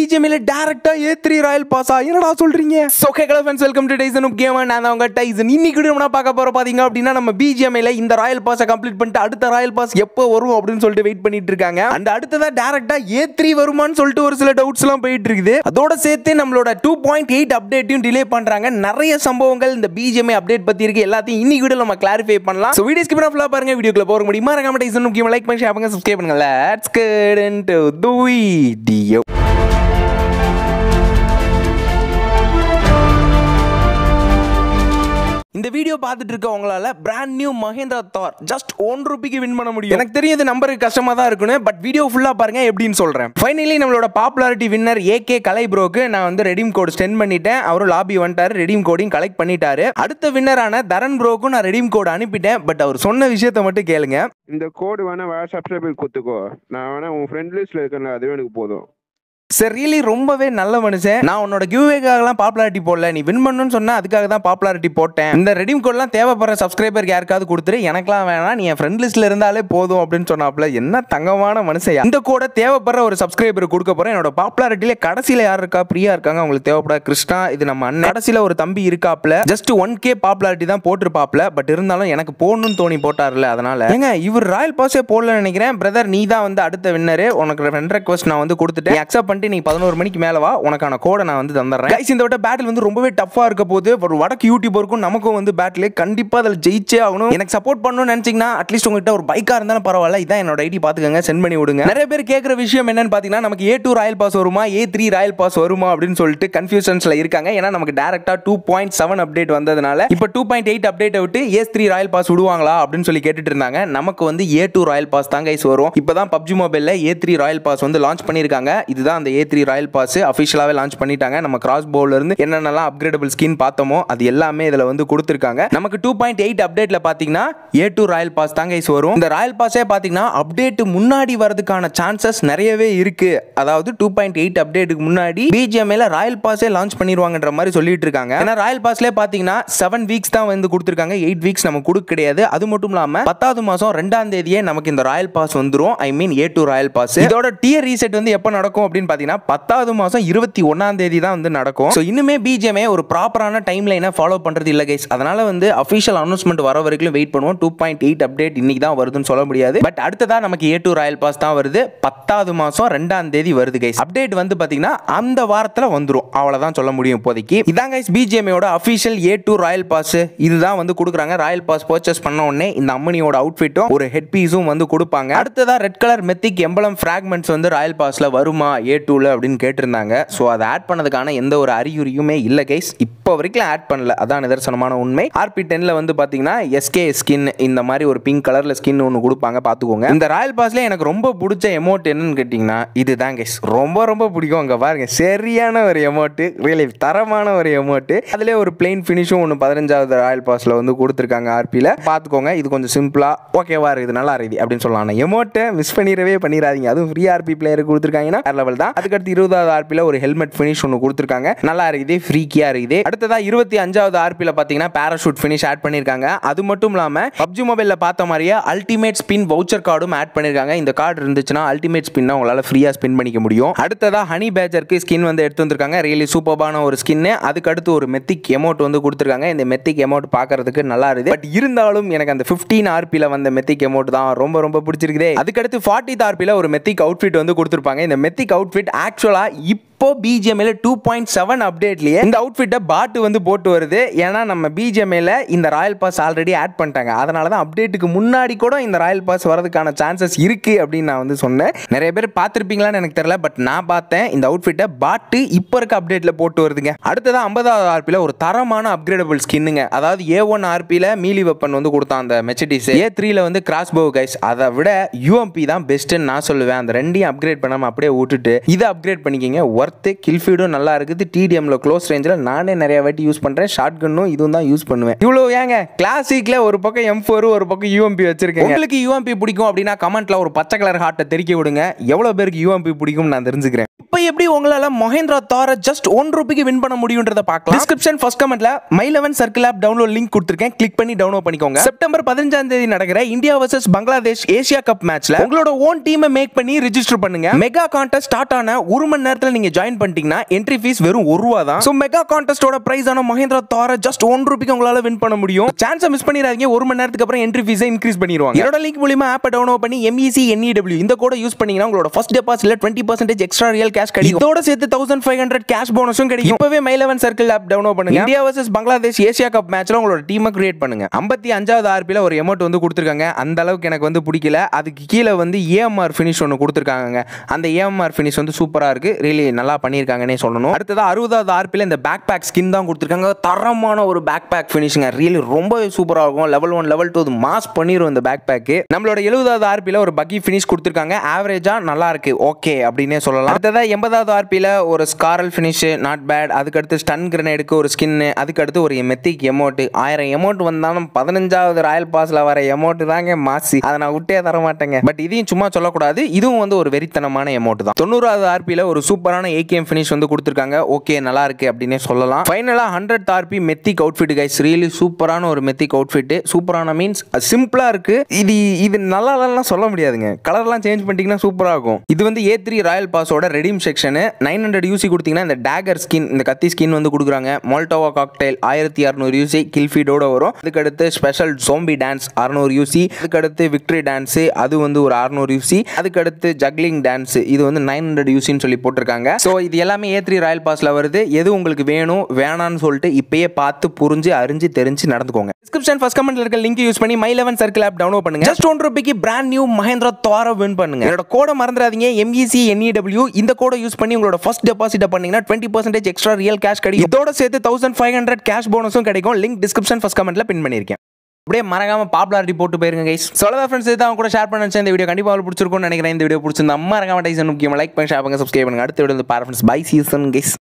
பிஜிஎம்ல டேரக்டா ஏ three Royal பாஸா என்னடா சொல்றீங்க okay friends welcome to Tyson முக்கியமா நான் தான் உங்க டைசன் இன்னைக்கு வீடியோ நம்ம பார்க்க போறோம் பாத்தீங்க அப்படின்னா நம்ம பிஜிஎம்ல இந்த ராயல் பாஸை கம்ப்ளீட் பண்ணிட்டு அடுத்த ராயல் பாஸ் எப்போ வரும் அப்படின்னு சொல்லிட்டு வெயிட் பண்ணிட்டு இருக்காங்க அண்ட் அடுத்ததா டேரக்டா ஏ த்ரீ வருமான்னு சொல்லிட்டு ஒரு சில டவுட்ஸ் எல்லாம் போயிட்டு இருக்குது அதோட சேர்த்து நம்மளோட டூ பாயிண்ட் எயிட் அப்டேட்டையும் டிலே பண்றாங்க நிறைய சம்பவங்கள் இந்த பிஜிஎம்ஐ அப்டேட் பத்தி இருக்கு எல்லாத்தையும் இன்னைக்கு வீடியோ நம்ம கிளாரிஃபை பண்ணலாம் ஸோ வீடியோ ஸ்கிப் ஃபுல்லாக பாருங்க வீடியோக்குள்ள போக முடியுமா மறக்காம டைசன் முக்கியமா லைக் பண்ணி ஷேர் பண்ணுங்க சப்ஸ்கிரைப் பண்ணுங்க let's get into the video இந்த வீடியோ பார்த்துட்டு இருக்க உங்களால பிராண்ட் நியூ மஹேந்திரா தார் ஜஸ்ட் ஒன் ரூபிக்கு வின் பண்ண முடியும் எனக்கு தெரியும் இது நம்பருக்கு கஷ்டமா தான் இருக்குன்னு பட் வீடியோ ஃபுல்லா பாருங்க எப்படின்னு சொல்றேன் ஃபைனலி நம்மளோட பாப்புலாரிட்டி வின்னர் ஏகே கலை ப்ரோக்கு நான் வந்து ரெடீம் கோட் ஸ்டென் பண்ணிட்டேன் அவரும் லாபி வந்துட்டாரு ரெடீம் கோடையும் கலெக்ட் பண்ணிட்டாரு அடுத்த வின்னரான தரன் ப்ரோக்கும் நான் ரெடீம் கோட் அனுப்பிட்டேன் பட் அவர் சொன்ன விஷயத்தை மட்டும் கேளுங்க இந்த கோடு வேணா வேற சப்ஸ்கிரைபர் கொடுத்துக்கோ நான் வேணா உன் ஃப்ரெண்ட் லிஸ்ட்ல இருக்கேன்ல அதுவே எனக்கு போதும் சார் ரியலி ரொம்பவே நல்ல மனுஷன் நான் உன்னோட கியூவேக்காகலாம் பாப்புலாரிட்டி போடல நீ வின் பண்ணணும்னு சொன்னா அதுக்காக தான் பாப்புலாரிட்டி போட்டேன் இந்த ரெடீம் கோட்லாம் தேவைப்படுற சப்ஸ்கிரைபருக்கு யாருக்காவது கொடுத்துரு எனக்குலாம் வேணாம் நீ என் ஃப்ரெண்ட் லிஸ்ட்ல இருந்தாலே போதும் அப்படின்னு சொன்னாப்ல என்ன தங்கமான மனுஷன் இந்த கோடை தேவைப்படுற ஒரு சப்ஸ்கிரைபருக்கு கொடுக்க போறேன் என்னோட பாப்புலாரிட்டியில கடைசியில யார் இருக்கா பிரியா இருக்காங்க அவங்களுக்கு தேவைப்பட கிருஷ்ணா இது நம்ம அண்ணன் கடைசியில ஒரு தம்பி இருக்காப்ல ஜஸ்ட் ஒன் கே பாப்புலாரிட்டி தான் போட்டிருப்பாப்ல பட் இருந்தாலும் எனக்கு போடணும்னு தோணி போட்டார்ல அதனால ஏங்க இவர் ராயல் பாஸே போடலன்னு நினைக்கிறேன் பிரதர் நீ தான் வந்து அடுத்த வின்னரு உனக்கு ஃப்ரெண்ட் ரெக்வஸ்ட் நான் வந்து கொடுத்துட்டேன் அக்செப்ட் பண்ணிட்டு நீ பதினோரு மணிக்கு மேல வா உனக்கான கோடை நான் வந்து தந்துடுறேன் கைஸ் இந்த விட்ட பேட்டில் வந்து ரொம்பவே டஃபா இருக்க போது ஒரு வடக்கு யூடியூபருக்கும் நமக்கும் வந்து பேட்டில் கண்டிப்பா அதில் ஜெயிச்சே ஆகணும் எனக்கு சப்போர்ட் பண்ணணும்னு நினைச்சீங்கன்னா அட்லீஸ்ட் உங்ககிட்ட ஒரு பைக்கா இருந்தாலும் பரவாயில்ல இதான் என்னோட ஐடி பாத்துக்கங்க சென்ட் பண்ணி விடுங்க நிறைய பேர் கேட்குற விஷயம் என்னன்னு பாத்தீங்கன்னா நமக்கு ஏ டூ ராயல் பாஸ் வருமா ஏ த்ரீ ராயல் பாஸ் வருமா அப்படின்னு சொல்லிட்டு கன்ஃபியூஷன்ஸ்ல இருக்காங்க ஏன்னா நமக்கு டேரக்டா டூ பாயிண்ட் செவன் அப்டேட் வந்ததுனால இப்போ டூ பாயிண்ட் எயிட் அப்டேட்டை விட்டு ஏ த்ரீ ராயல் பாஸ் விடுவாங்களா அப்படின்னு சொல்லி கேட்டுட்டு இருந்தாங்க நமக்கு வந்து ஏ டூ ராயல் பாஸ் தான் கைஸ் வரும் இப்போதான் பப்ஜி மொபைலில் ஏ த்ரீ ராயல் பாஸ் வந்து லான்ச் பண்ணியிருக்காங்க இதுதான் அந்த ஏ த்ரீ ராயல் பாஸ் அஃபிஷியலாகவே லான்ச் பண்ணிட்டாங்க நம்ம கிராஸ் பவுல இருந்து என்னென்னலாம் அப்கிரேடபிள் ஸ்கின் பார்த்தோமோ அது எல்லாமே இதில் வந்து கொடுத்துருக்காங்க நமக்கு டூ பாயிண்ட் எயிட் அப்டேட்டில் பார்த்தீங்கன்னா ஏ டூ ராயல் பாஸ் தான் கைஸ் வரும் இந்த ராயல் பாஸே பார்த்தீங்கன்னா அப்டேட் முன்னாடி வரதுக்கான சான்சஸ் நிறையவே இருக்கு அதாவது டூ பாயிண்ட் எயிட் அப்டேட்டுக்கு முன்னாடி பிஜிஎம்ஏல ராயல் பாஸே லான்ச் பண்ணிடுவாங்கன்ற மாதிரி சொல்லிட்டு இருக்காங்க ஏன்னா ராயல் பாஸ்லேயே பார்த்தீங்கன்னா செவன் வீக்ஸ் தான் வந்து கொடுத்துருக்காங்க எயிட் வீக்ஸ் நம்ம கொடுக்க கிடையாது அது மட்டும் இல்லாமல் பத்தாவது மாதம் ரெண்டாம் தேதியே நமக்கு இந்த ராயல் பாஸ் வந்துரும் I mean A two royal pass இதோட டியர் ரீசெட் வந்து எப்போ நடக்கும் அப்படின்னு பார்த்தீங்கன்னா பத்தாவது மாதம் இருபத்தி ஒன்றாம் தேதி தான் வந்து நடக்கும் ஸோ இன்னுமே பிஜிஎம்ஏ ஒரு ப்ராப்பரான டைம் லைனை ஃபாலோ பண்ணுறது இல்லை கைஸ் அதனால வந்து அஃபிஷியல் அனௌன்ஸ்மெண்ட் வர வரைக்கும் வெயிட் பண்ணுவோம் டூ பாயிண்ட் எயிட் அப்டேட் இன்னைக்கு தான் வருதுன்னு சொல்ல முடியாது பட் அடுத்ததா நமக்கு ஏ டூ ராயல் பாஸ் தான் வருது பத்தாவது மாதம் ரெண்டாம் தேதி வருது கைஸ் அப்டேட் வந்து பார்த்தீங்கன்னா அந்த வாரத்தில் வந்துடும் அவ்வளோதான் சொல்ல முடியும் இப்போதைக்கு இதான் கைஸ் பிஜிஎம்ஏயோட official A two royal pass இதுதான் வந்து கொடுக்குறாங்க ராயல் பாஸ் பர்ச்சேஸ் பண்ண உடனே இந்த அம்மனியோட அவுட்ஃபிட்டும் ஒரு ஹெட் பீஸும் வந்து கொடுப்பாங்க அடுத்ததா red colour mythic emblem fragments வந்து ராயல் பாஸ்ல வருமா ஏ டூல அப்படின்னு கேட்டிருந்தாங்க ஸோ அதை ஆட் பண்ணதுக்கான எந்த ஒரு அறிகுறியுமே இல்லை கைஸ் இப்போ வரைக்கும் ஆட் பண்ணல அதான் நிதர்சனமான உண்மை ஆர்பி டென்ல வந்து பார்த்தீங்கன்னா எஸ்கே ஸ்கின் இந்த மாதிரி ஒரு பிங்க் கலர்ல ஸ்கின் ஒன்று கொடுப்பாங்க பார்த்துக்கோங்க இந்த ராயல் பாஸ்ல எனக்கு ரொம்ப பிடிச்ச எமௌண்ட் என்னன்னு கேட்டிங்கன்னா இதுதான் கைஸ் ரொம்ப ரொம்ப பிடிக்கும் அங்கே பாருங்க சரியான ஒரு எமௌண்ட் ரியலி தரமான ஒரு எமௌண்ட் அதுலேயே ஒரு பிளெயின் ஃபினிஷும் ஒன்று பதினஞ்சாவது ராயல் பாஸ்ல வந்து கொடுத்துருக்காங்க ஆர்பியில் பார்த்துக்கோங்க இது கொஞ்சம் சிம்பிளா ஓகேவா இருக்குது நல்லா இருக்குது அப்படின்னு சொல்லலாம் ஆனால் எமௌண்ட்டை மிஸ் பண்ணிடவே பண்ணிடாதீங்க அதுவும் ஃப்ரீ ஆர்பி பிளேயர் கொடுத்துருக்காங்கன்னா வேற லெவல் தான் அதுக்கடுத்து இருபதாவது ஆர்பியில் ஒரு ஹெல்மெட் ஃபினிஷ் ஒன்று கொடுத்துருக்காங்க நல்லா இருக்குது ஃப்ரீக்கியா இருக்குது அடுத்ததா இருபத்தி அஞ்சாவது ஆர்பியில் பார்த்தீங்கன்னா பேராஷூட் ஃபினிஷ் ஆட் பண்ணியிருக்காங்க அது மட்டும் இல்லாமல் பப்ஜி மொபைலில் பார்த்த மாதிரியே அல்டிமேட் ஸ்பின் வவுச்சர் கார்டும் ஆட் பண்ணியிருக்காங்க இந்த கார்டு இருந்துச்சுன்னா அல்டிமேட் ஸ்பின் உங்களால் ஃப்ரீயாக ஸ்பின் பண்ணிக்க முடியும் அடுத்ததா ஹனி பேஜருக்கு ஸ்கின் வந்து எடுத்து வந்திருக்காங்க ரியலி சூப்பரான ஒரு ஸ்கின்னு அதுக்கடுத்து ஒரு மெத்திக் எமௌண்ட் வந்து கொடுத்துருக்காங்க இந்த மெத்திக் எமௌண்ட் பார்க்கறதுக்கு நல்லா இருக்குது பட் இருந்தாலும் எனக்கு அந்த ஃபிஃப்டீன் ஆர்பியில் வந்த மெத்திக் எமௌண்ட் தான் ரொம்ப ரொம்ப பிடிச்சிருக்குதே அதுக்கடுத்து ஃபார்ட்டி ஆர்பியில் ஒரு மெத்திக் அவுட்ஃபிட் வந்து கொடுத்துருப்பாங்க இந்த மெத்திக் அவுட்ஃபிட் ஆக்சுவலாக இப்போ பிஜிஎம்ஏல டூ பாயிண்ட் செவன் அப்டேட்லயே இந்த அவுட்ஃபிட்டை பாட்டு வந்து போட்டு வருது ஏன்னா நம்ம பிஜிஎம்ஏல இந்த ராயல் பாஸ் ஆல்ரெடி ஆட் பண்ணிட்டாங்க அதனால தான் அப்டேட்டுக்கு முன்னாடி கூட இந்த ராயல் பாஸ் வரதுக்கான சான்சஸ் இருக்கு அப்படின்னு நான் வந்து சொன்னேன் நிறைய பேர் பார்த்துருப்பீங்களான்னு எனக்கு தெரியல பட் நான் பார்த்தேன் இந்த அவுட்ஃபிட்டை பாட்டு இப்போ இருக்க அப்டேட்ல போட்டு வருதுங்க அடுத்ததான் ஐம்பதாவது ஆர்பியில் ஒரு தரமான அப்கிரேடபிள் ஸ்கின்னுங்க அதாவது ஏ ஒன் ஆர்பியில் மீலி வெப்பன் வந்து கொடுத்தான் அந்த மெச்சடிஸ் ஏ த்ரீல வந்து கிராஸ் போ கைஸ் அதை விட யூஎம்பி தான் பெஸ்ட்டுன்னு நான் சொல்லுவேன் அந்த ரெண்டையும் அப்கிரேட் பண்ணாமல் அப்படியே விட்டுட்டு இதை அப்கிரேட் பண்ணிக்கிங்க ஒர்த்து கில் ஃபீடும் நல்லா இருக்குது டிடிஎம்ல க்ளோஸ் ரேஞ்சில் நானே நிறைய வாட்டி யூஸ் பண்ணுறேன் ஷார்ட் கன்னும் இதுவும் தான் யூஸ் பண்ணுவேன் இவ்வளோ ஏங்க கிளாசிக்கில் ஒரு பக்கம் எம் ஃபோர் ஒரு பக்கம் யூஎம்பி வச்சிருக்கேன் உங்களுக்கு யூஎம்பி பிடிக்கும் அப்படின்னா கமெண்ட்ல ஒரு பச்சை கலர் ஹார்ட்டை தெரிக்க விடுங்க எவ்வளோ பேருக்கு யூஎம்பி பிடிக்கும் நான் தெரிஞ்சுக்கிறேன் இப்போ எப்படி உங்களால மொஹேந்திரா தார ஜஸ்ட் ஒன் ரூபிக்கு வின் பண்ண முடியுன்றத பார்க்கலாம் டிஸ்கிரிப்ஷன் ஃபர்ஸ்ட் கமெண்ட்ல my eleven circle app download link கொடுத்துருக்கேன் கிளிக் பண்ணி டவுன்லோட் பண்ணிக்கோங்க செப்டம்பர் பதினஞ்சாம் தேதி நடக்கிற India versus Bangladesh Asia cup மேட்ச்ல உங்களோட ஓன் டீமை மேக் பண்ணி ரிஜிஸ்டர் பண்ணுங்க மெகா கான்டெஸ்ட் ஸ்டார்ட் ஆன ஒரு மணி நேரத்தில் நீங்க ஜாயின் பண்ணிட்டீங்கன்னா என்ட்ரி ஃபீஸ் வெறும் ஒரு ரூபா தான் ஸோ மெகா கான்டெஸ்டோட பிரைஸ் ஆன மஹேந்திரா தார ஜஸ்ட் ஒன் ரூபிக்கு உங்களால வின் பண்ண முடியும் சான்ஸை மிஸ் பண்ணிடாதீங்க ஒரு மணி நேரத்துக்கு அப்புறம் என்ட்ரி ஃபீஸை இன்க்ரீஸ் பண்ணிடுவாங்க என்னோட லிங்க் மூலியமா ஆப்பை டவுன்லோட் பண்ணி எம்இசி என்இடபிள்யூ இந்த கோட யூஸ் பண்ணீங்கன்னா உங்களோட ஃபர்ஸ்ட் டெபாசிட்ல twenty percentage extra real cash கிடைக்கும் இதோட சேர்த்து தௌசண்ட் ஃபைவ் ஹண்ட்ரட் கேஷ் போனஸும் கிடைக்கும் இப்பவே my eleven circle app download பண்ணுங்க India versus Bangladesh Asia cup மேட்ச்ல உங்களோட டீமை கிரியேட் பண்ணுங்க ஐம்பத்தி அஞ்சாவது ஆர்பியில் ஒரு எமௌண்ட் வந்து கொடுத்துருக்காங்க அந்த அளவுக்கு எனக்கு வந்து பிடிக்கல அதுக்கு கீழே வந்து ஏஎம்ஆர் ஃபினிஷ் ஒன்று கொடுத்துருக்காங்க அந்த ஏஎம்ஆர் ஃபினிஷ் வந்து சூப்பராக இருக்கு ரியலி நல்லா பண்ணியிருக்காங்கன்னே சொல்லணும் அடுத்தது அறுபதாவது ஆர்பியில் இந்த பேக் பேக் ஸ்கின் தான் கொடுத்துருக்காங்க தரமான ஒரு பேக் பேக் ஃபினிஷிங்க ரியலி ரொம்பவே சூப்பராக இருக்கும் level one level two mass பண்ணிரும் இந்த பேக் பேக்கு நம்மளோட எழுபதாவது ஆர்பியில் ஒரு பக்கி ஃபினிஷ் கொடுத்துருக்காங்க ஆவரேஜாக நல்லா இருக்கு ஓகே அப்படின்னே சொல்லலாம் அடுத்ததாக எண்பதாவது ஆர்பியில் ஒரு ஸ்காரல் ஃபினிஷ் நாட் பேட் அதுக்கடுத்து ஸ்டன் கிரனேடுக்கு ஒரு ஸ்கின்னு அதுக்கடுத்து ஒரு மெத்திக் எமௌண்ட் ஆயிரம் எமௌண்ட் வந்தாலும் பதினஞ்சாவது ராயல் பாஸ்ல வர எமௌண்ட் தாங்க மாசி அதை நான் விட்டே தர மாட்டேங்க பட் இதையும் சும்மா சொல்லக்கூடாது இதுவும் வந்து ஒரு வெறித்தனமான எமௌண்ட் தான் தொண்ணூறாவது ஆர்பியில் ஒரு சூப்பரான ஏகேஎம் ஃபினிஷ் வந்து கொடுத்துருக்காங்க ஓகே நல்லா இருக்கு அப்படின்னே சொல்லலாம் ஃபைனலாக hundred RP mythic outfit guys really சூப்பரான ஒரு மெத்திக் அவுட்ஃபிட் சூப்பரான மீன்ஸ் சிம்பிளாக இருக்கு இது இது நல்லா இல்லைலாம் சொல்ல முடியாதுங்க கலர்லாம் சேஞ்ச் பண்ணிட்டீங்கன்னா சூப்பராக இருக்கும் இது வந்து ஏ த்ரீ ராயல் பாஸோட redeem section nine hundred UC கொடுத்தீங்கன்னா இந்த டேகர் ஸ்கின் இந்த கத்தி ஸ்கின் வந்து கொடுக்குறாங்க மோல்டோவா காக்டைல் ஆயிரத்தி இரநூறு யூசி கில் ஃபீடோட வரும் அதுக்கடுத்து ஸ்பெஷல் ஜோம்பி டான்ஸ் அறநூறு யூசி அதுக்கடுத்து விக்டரி டான்ஸு அது வந்து ஒரு அறநூறு யூசி அதுக்கடுத்து ஜக்லிங் டான்ஸ் இது வந்து நைன் ஹண்ட்ரட் யூசின்னு சொல்லி போட்டிருக்காங்க ஸோ இது எல்லாமே ஏ த்ரீ ராயல் பாஸில் வருது எது உங்களுக்கு வேணும் வேணான்னு சொல்லிட்டு இப்பயே பார்த்து புரிஞ்சு அறிஞ்சு தெரிஞ்சு நடந்துக்கோங்க டிஸ்கிரிப்ஷன் ஃபர்ஸ்ட் கமெண்ட்ல இருக்க லிங்க் யூஸ் பண்ணி my eleven circle app download பண்ணுங்க ஜஸ்ட் ஒன் ரூபிக்கு brand new Mahindra Thar win பண்ணுங்க என்னோட கோடை மறந்துடாதீங்க எம்இசி என்இடபிள்யூ இந்த கோடை யூஸ் பண்ணி உங்களோட ஃபர்ஸ்ட் டெபாசிட் பண்ணீங்கன்னா twenty percentage extra real cash கிடைக்கும் இதோட சேர்த்து தௌசண்ட் ஃபைவ் ஹண்ட்ரட் கேஷ் போனஸும் கிடைக்கும் லிங்க் டிஸ்கிரிப்ஷன் ஃபர்ஸ்ட் கமெண்ட்ல பின் பண்ணியிருக்கேன் அப்படியே மறக்காம பாப்புலாரிட்டி போட்டு போயிருங்க கைஸ் சொல்லதா ஃப்ரெண்ட்ஸ் இதான் கூட ஷேர் பண்ண நினைச்சேன் இந்த வீடியோ கண்டிப்பாக பிடிச்சிருக்கும்னு நினைக்கிறேன் இந்த வீடியோ பிடிச்சிருந்தா மறக்காம டைசன் முக்கியமாக லைக் பண்ணி ஷேர் பண்ணுங்க சப்ஸ்கிரைப் பண்ணுங்க அடுத்த வீடியோ வந்து பாரு ஃப்ரெண்ட்ஸ் பை சீசன் கைஸ்